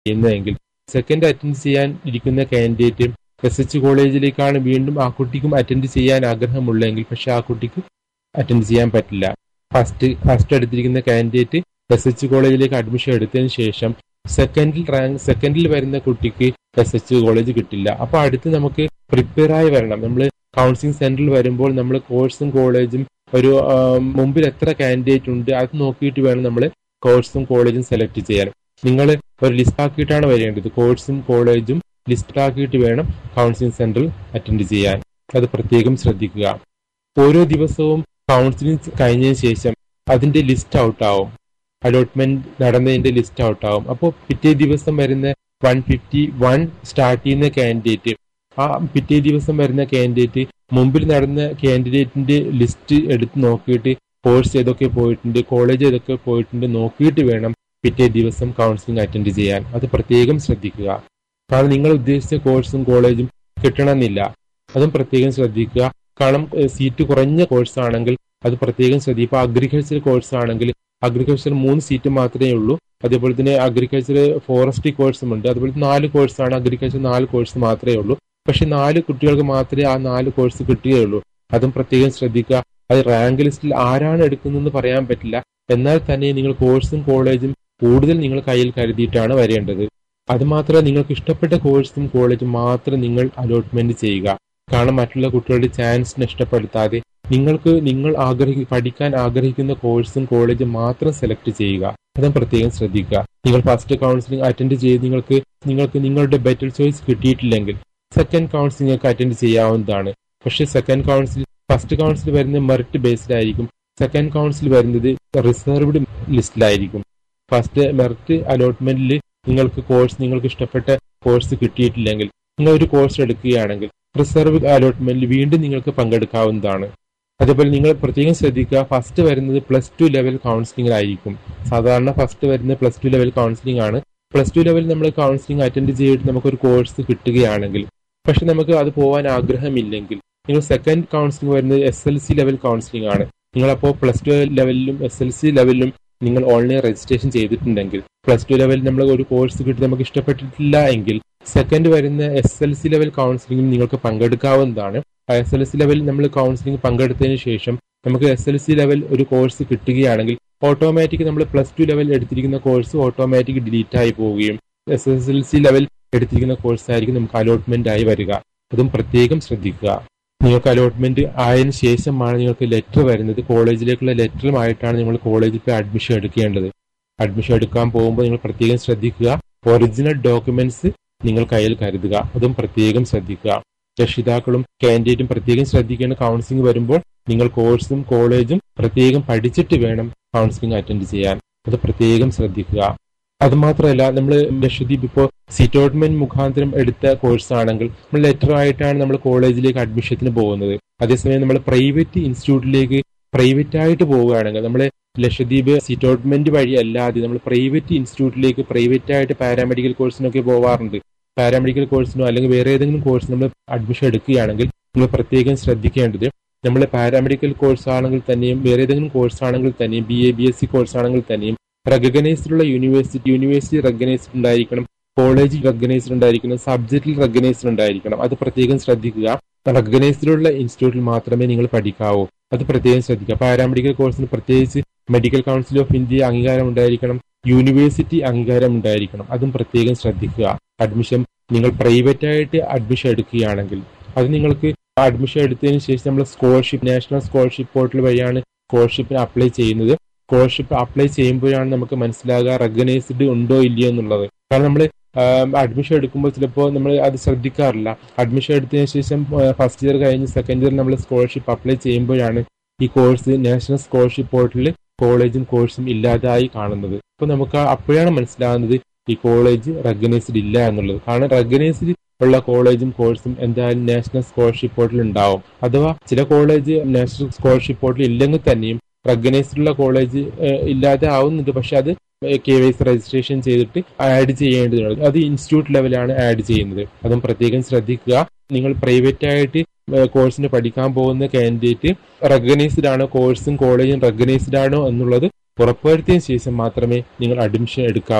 ചെയ്യുന്നതെങ്കിൽ second attend ചെയ്യാൻ ഇരിക്കുന്ന കാൻഡിഡേറ്റ് എസ് എച്ച് കോളേജിലേക്കാണ് വീണ്ടും ആ കുട്ടിക്കും അറ്റൻഡ് ചെയ്യാൻ ആഗ്രഹമുള്ളെങ്കിൽ പക്ഷെ ആ കുട്ടിക്ക് അറ്റൻഡ് ചെയ്യാൻ പറ്റില്ല ഫസ്റ്റ് ഫസ്റ്റ് എടുത്തിരിക്കുന്ന കാൻഡിഡേറ്റ് എസ് എച്ച് കോളേജിലേക്ക് അഡ്മിഷൻ എടുത്തതിന് ശേഷം സെക്കൻഡിൽ റാങ്ക് സെക്കൻഡിൽ വരുന്ന കുട്ടിക്ക് എസ് എച്ച് കോളേജ് കിട്ടില്ല അപ്പൊ അടുത്ത് നമുക്ക് പ്രിപ്പയർ ആയി വരണം നമ്മൾ കൗൺസിലിംഗ് സെന്ററിൽ വരുമ്പോൾ നമ്മൾ കോഴ്സും കോളേജും ഒരു ആ, മുമ്പിൽ എത്ര കാൻഡിഡേറ്റ് ഉണ്ട് അത് നോക്കിയിട്ട് വേണം നമ്മൾ കോഴ്സും കോളേജും സെലക്ട് ചെയ്യാൻ നിങ്ങൾ ഒരു ലിസ്റ്റ് ആക്കിയിട്ടാണ് വരേണ്ടത് കോഴ്സും കോളേജും ലിസ്റ്റ് ആക്കിയിട്ട് വേണം കൗൺസിലിംഗ് സെന്ററിൽ അറ്റൻഡ് ചെയ്യാൻ അത് പ്രത്യേകം ശ്രദ്ധിക്കുക ഓരോ ദിവസവും കൗൺസിലിംഗ് കഴിഞ്ഞതിന് ശേഷം അതിന്റെ ലിസ്റ്റ് ഔട്ട് ആവും അലോട്ട്മെന്റ് നടന്നതിന്റെ ലിസ്റ്റ് ഔട്ട് ആവും അപ്പോൾ പിറ്റേ ദിവസം വരുന്ന വൺ ഫിഫ്റ്റി വൺ സ്റ്റാർട്ട് ചെയ്യുന്ന കാൻഡിഡേറ്റ് ആ പിറ്റേ ദിവസം വരുന്ന കാൻഡിഡേറ്റ് മുമ്പിൽ നടന്ന കാൻഡിഡേറ്റിന്റെ ലിസ്റ്റ് എടുത്ത് നോക്കിയിട്ട് കോഴ്സ് ഏതൊക്കെ പോയിട്ടുണ്ട് കോളേജ് ഏതൊക്കെ പോയിട്ടുണ്ട് നോക്കിയിട്ട് വേണം പിറ്റേ ദിവസം കൗൺസിലിംഗ് അറ്റൻഡ് ചെയ്യാൻ അത് പ്രത്യേകം ശ്രദ്ധിക്കുക കാരണം നിങ്ങൾ ഉദ്ദേശിച്ച കോഴ്സും കോളേജും കിട്ടണമെന്നില്ല അതും പ്രത്യേകം ശ്രദ്ധിക്കുക കാരണം ഏഹ്, സീറ്റ് കുറഞ്ഞ കോഴ്സ് ആണെങ്കിൽ അത് പ്രത്യേകം ശ്രദ്ധിക്കുക ഇപ്പൊ അഗ്രികൾച്ചർ കോഴ്സ് ആണെങ്കിൽ അഗ്രികൾച്ചർ മൂന്ന് സീറ്റ് മാത്രമേ ഉള്ളൂ അതേപോലെ തന്നെ അഗ്രികൾച്ചർ ഫോറസ്ട്രി കോഴ്സും ഉണ്ട് അതുപോലെ നാല് കോഴ്സാണ് അഗ്രികൾച്ചർ നാല് കോഴ്സ് മാത്രമേ ഉള്ളൂ പക്ഷെ നാല് കുട്ടികൾക്ക് മാത്രമേ ആ നാല് കോഴ്സ് കിട്ടുകയുള്ളൂ അതും പ്രത്യേകം ശ്രദ്ധിക്കുക അത് റാങ്ക് ലിസ്റ്റിൽ ആരാണ് എടുക്കുന്നതെന്ന് പറയാൻ പറ്റില്ല എന്നാൽ തന്നെ നിങ്ങൾ കോഴ്സും കോളേജും കൂടുതൽ നിങ്ങൾ കയ്യിൽ കരുതിയിട്ടാണ് വരേണ്ടത് അത് മാത്രമല്ല നിങ്ങൾക്ക് ഇഷ്ടപ്പെട്ട കോഴ്സും കോളേജും മാത്രം നിങ്ങൾ അലോട്ട്മെന്റ് ചെയ്യുക കാരണം മറ്റുള്ള കുട്ടികളുടെ ചാൻസ് നഷ്ടപ്പെടുത്താതെ നിങ്ങൾക്ക് നിങ്ങൾ ആഗ്രഹി പഠിക്കാൻ ആഗ്രഹിക്കുന്ന കോഴ്സും കോളേജും മാത്രം സെലക്ട് ചെയ്യുക അതും പ്രത്യേകം ശ്രദ്ധിക്കുക നിങ്ങൾ ഫസ്റ്റ് കൗൺസിലിംഗ് അറ്റൻഡ് ചെയ്ത് നിങ്ങൾക്ക് നിങ്ങൾക്ക് നിങ്ങളുടെ ബെറ്റർ ചോയ്സ് കിട്ടിയിട്ടില്ലെങ്കിൽ സെക്കൻഡ് കൗൺസിലിംഗ് ഒക്കെ അറ്റൻഡ് ചെയ്യാവുന്നതാണ് പക്ഷേ സെക്കൻഡ് കൗൺസിൽ ഫസ്റ്റ് കൗൺസിൽ വരുന്നത് മെറിറ്റ് ബേസ്ഡ് ആയിരിക്കും സെക്കൻഡ് കൗൺസിൽ വരുന്നത് റിസർവ്ഡ് ലിസ്റ്റിലായിരിക്കും ഫസ്റ്റ് മെറിറ്റ് അലോട്ട്മെന്റിൽ നിങ്ങൾക്ക് കോഴ്സ് നിങ്ങൾക്ക് ഇഷ്ടപ്പെട്ട കോഴ്സ് കിട്ടിയിട്ടില്ലെങ്കിൽ നിങ്ങൾ ഒരു കോഴ്സ് എടുക്കുകയാണെങ്കിൽ റിസർവ് അലോട്ട്മെന്റിൽ വീണ്ടും നിങ്ങൾക്ക് പങ്കെടുക്കാവുന്നതാണ് അതേപോലെ നിങ്ങൾ പ്രത്യേകം ശ്രദ്ധിക്കുക ഫസ്റ്റ് വരുന്നത് പ്ലസ് ടു ലെവൽ കൗൺസിലിംഗിലായിരിക്കും സാധാരണ ഫസ്റ്റ് വരുന്നത് പ്ലസ് ടു ലെവൽ കൗൺസിലിംഗ് ആണ് പ്ലസ് ടു ലെവൽ നമ്മൾ കൗൺസിലിംഗ് അറ്റൻഡ് ചെയ്തിട്ട് നമുക്കൊരു കോഴ്സ് കിട്ടുകയാണെങ്കിൽ പക്ഷെ നമുക്ക് അത് പോകാൻ ആഗ്രഹമില്ലെങ്കിൽ നിങ്ങൾ സെക്കൻഡ് കൗൺസിലിംഗ് വരുന്നത് S L C level counselling ആണ് നിങ്ങളപ്പോൾ പ്ലസ് ടു ലെവലിലും എസ് എൽ സി ലെവലിലും നിങ്ങൾ ഓൺലൈൻ രജിസ്ട്രേഷൻ ചെയ്തിട്ടുണ്ടെങ്കിൽ പ്ലസ് ടു ലെവലിൽ നമ്മൾ ഒരു കോഴ്സ് കിട്ടി നമുക്ക് ഇഷ്ടപ്പെട്ടിട്ടില്ല എങ്കിൽ സെക്കൻഡ് വരുന്ന എസ് എൽ സി ലെവൽ കൗൺസിലിംഗിൽ നിങ്ങൾക്ക് പങ്കെടുക്കാവുന്നതാണ് എസ് എൽ സി ലെവലിൽ നമ്മൾ കൗൺസിലിംഗ് പങ്കെടുത്തതിന് ശേഷം നമുക്ക് എസ് എൽ സി ലെവൽ ഒരു കോഴ്സ് കിട്ടുകയാണെങ്കിൽ ഓട്ടോമാറ്റിക് നമ്മൾ പ്ലസ് ടു ലെവൽ എടുത്തിരിക്കുന്ന കോഴ്സ് ഓട്ടോമാറ്റിക് ഡിലീറ്റ് ആയി പോവുകയും S S L C level എടുത്തിരിക്കുന്ന കോഴ്സ് ആയിരിക്കും നമുക്ക് അലോട്ട്മെന്റ് ആയി വരിക അതും പ്രത്യേകം ശ്രദ്ധിക്കുക നിങ്ങൾക്ക് അലോട്ട്മെന്റ് ആയതിനു ശേഷമാണ് നിങ്ങൾക്ക് ലെറ്റർ വരുന്നത് കോളേജിലേക്കുള്ള ലെറ്ററുമായിട്ടാണ് നിങ്ങൾ കോളേജിൽ പോയി അഡ്മിഷൻ എടുക്കേണ്ടത് അഡ്മിഷൻ എടുക്കാൻ പോകുമ്പോൾ നിങ്ങൾ പ്രത്യേകം ശ്രദ്ധിക്കുക ഒറിജിനൽ ഡോക്യുമെന്റ്സ് നിങ്ങൾ കയ്യിൽ കരുതുക അതും പ്രത്യേകം ശ്രദ്ധിക്കുക രക്ഷിതാക്കളും കാൻഡിഡേറ്റും പ്രത്യേകം ശ്രദ്ധിക്കേണ്ട കൗൺസിലിംഗ് വരുമ്പോൾ നിങ്ങൾ കോഴ്സും കോളേജും പ്രത്യേകം പഠിച്ചിട്ട് വേണം കൗൺസിലിംഗ് അറ്റൻഡ് ചെയ്യാൻ അത് പ്രത്യേകം ശ്രദ്ധിക്കുക അത് മാത്രമല്ല നമ്മൾ ലക്ഷദ്വീപ് ഇപ്പോൾ സിറ്റോട്ട്മെന്റ് മുഖാന്തരം എടുത്ത കോഴ്സ് ആണെങ്കിൽ നമ്മൾ ലെറ്റർ ആയിട്ടാണ് നമ്മൾ കോളേജിലേക്ക് അഡ്മിഷത്തിന് പോകുന്നത് അതേസമയം നമ്മൾ പ്രൈവറ്റ് ഇൻസ്റ്റിറ്റ്യൂട്ടിലേക്ക് പ്രൈവറ്റ് ആയിട്ട് പോവുകയാണെങ്കിൽ നമ്മൾ ലക്ഷദ്വീപ് സിറ്റോട്ട്മെന്റ് വഴി അല്ലാതെ നമ്മൾ പ്രൈവറ്റ് ഇൻസ്റ്റിറ്റ്യൂട്ടിലേക്ക് പ്രൈവറ്റ് ആയിട്ട് പാരാമെഡിക്കൽ കോഴ്സിനൊക്കെ പോവാറുണ്ട് പാരാമെഡിക്കൽ കോഴ്സിനോ അല്ലെങ്കിൽ വേറെ ഏതെങ്കിലും കോഴ്സിന് നമ്മൾ അഡ്മിഷൻ എടുക്കുകയാണെങ്കിൽ നമ്മൾ പ്രത്യേകം ശ്രദ്ധിക്കേണ്ടത് നമ്മൾ പാരാമെഡിക്കൽ കോഴ്സ് ആണെങ്കിൽ തന്നെയും വേറെ ഏതെങ്കിലും കോഴ്സ് ആണെങ്കിൽ തന്നെയും B A B S C course ആണെങ്കിൽ തന്നെയും റെക്കഗ്നൈസ്ഡ് ഉള്ള യൂണിവേഴ്സിറ്റി യൂണിവേഴ്സിറ്റി റെക്കഗ്നൈസ്ഡ് ഉണ്ടായിരിക്കണം കോളേജ് റെക്കഗ്നൈസ്ഡ് ഉണ്ടായിരിക്കണം സബ്ജക്റ്റിൽ റെക്കഗ്നൈസ്ഡ് ഉണ്ടായിരിക്കണം അത് പ്രത്യേകം ശ്രദ്ധിക്കുക റെക്കഗ്നൈസ്ഡ് ഉള്ള ഇൻസ്റ്റിറ്റ്യൂട്ടിൽ മാത്രമേ നിങ്ങൾ പഠിക്കാവൂ അത് പ്രത്യേകം ശ്രദ്ധിക്കുക പാരാമെഡിക്കൽ കോഴ്സിന് പ്രത്യേകിച്ച് മെഡിക്കൽ കൗൺസിൽ ഓഫ് ഇന്ത്യ അംഗീകാരം ഉണ്ടായിരിക്കണം യൂണിവേഴ്സിറ്റി അംഗീകാരം ഉണ്ടായിരിക്കണം അതും പ്രത്യേകം ശ്രദ്ധിക്കുക അഡ്മിഷൻ നിങ്ങൾ പ്രൈവറ്റ് ആയിട്ട് അഡ്മിഷൻ എടുക്കുകയാണെങ്കിൽ അത് നിങ്ങൾക്ക് അഡ്മിഷൻ എടുത്തതിന് ശേഷം നമ്മൾ സ്കോളർഷിപ്പ് നാഷണൽ സ്കോളർഷിപ്പ് പോർട്ടൽ വഴിയാണ് സ്കോളർഷിപ്പിന് അപ്ലൈ ചെയ്യുന്നത് സ്കോളർഷിപ്പ് അപ്ലൈ ചെയ്യുമ്പോഴാണ് നമുക്ക് മനസ്സിലാകുക റെക്കഗ്നൈസ്ഡ് ഉണ്ടോ ഇല്ലയോ എന്നുള്ളത് കാരണം നമ്മൾ അഡ്മിഷൻ എടുക്കുമ്പോൾ ചിലപ്പോൾ നമ്മൾ അത് ശ്രദ്ധിക്കാറില്ല അഡ്മിഷൻ എടുത്തതിന് ശേഷം ഫസ്റ്റ് ഇയർ കഴിഞ്ഞ് സെക്കൻഡ് ഇയർ നമ്മൾ സ്കോളർഷിപ്പ് അപ്ലൈ ചെയ്യുമ്പോഴാണ് ഈ കോഴ്സ് നാഷണൽ സ്കോളർഷിപ്പ് പോർട്ടലിൽ കോളേജും കോഴ്സും ഇല്ലാതായി കാണുന്നത് അപ്പോൾ നമുക്ക് അപ്പോഴാണ് മനസ്സിലാകുന്നത് ഈ കോളേജ് റെക്കഗ്നൈസ്ഡ് ഇല്ല എന്നുള്ളത് കാരണം റെക്കഗ്നൈസ്ഡ് ഉള്ള കോളേജും കോഴ്സും എന്തായാലും നാഷണൽ സ്കോളർഷിപ്പ് പോർട്ടൽ ഉണ്ടാവും അഥവാ ചില കോളേജ് നാഷണൽ സ്കോളർഷിപ്പ് പോർട്ടൽ ഇല്ലെങ്കിൽ തന്നെയും റെക്കഗ്നൈസ്ഡ് ഉള്ള കോളേജ് ഇല്ലാതെ ആവുന്നുണ്ട് പക്ഷെ അത് കെ വൈ സി രജിസ്ട്രേഷൻ ചെയ്തിട്ട് ആഡ് ചെയ്യേണ്ടതുണ്ട് അത് ഇൻസ്റ്റിറ്റ്യൂട്ട് ലെവലാണ് ആഡ് ചെയ്യുന്നത് അതും പ്രത്യേകം ശ്രദ്ധിക്കുക നിങ്ങൾ പ്രൈവറ്റ് ആയിട്ട് കോഴ്സിന് പഠിക്കാൻ പോകുന്ന കാൻഡിഡേറ്റ് റെക്കഗ്നൈസ്ഡ് ആണോ കോഴ്സും കോളേജും റെക്കഗ്നൈസ്ഡ് ആണോ എന്നുള്ളത് ഉറപ്പുവരുത്തിയതിനു ശേഷം മാത്രമേ നിങ്ങൾ അഡ്മിഷൻ എടുക്കാവൂ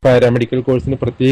പാരാമെഡിക്കൽ കോഴ്സിന് പ്രത്യേക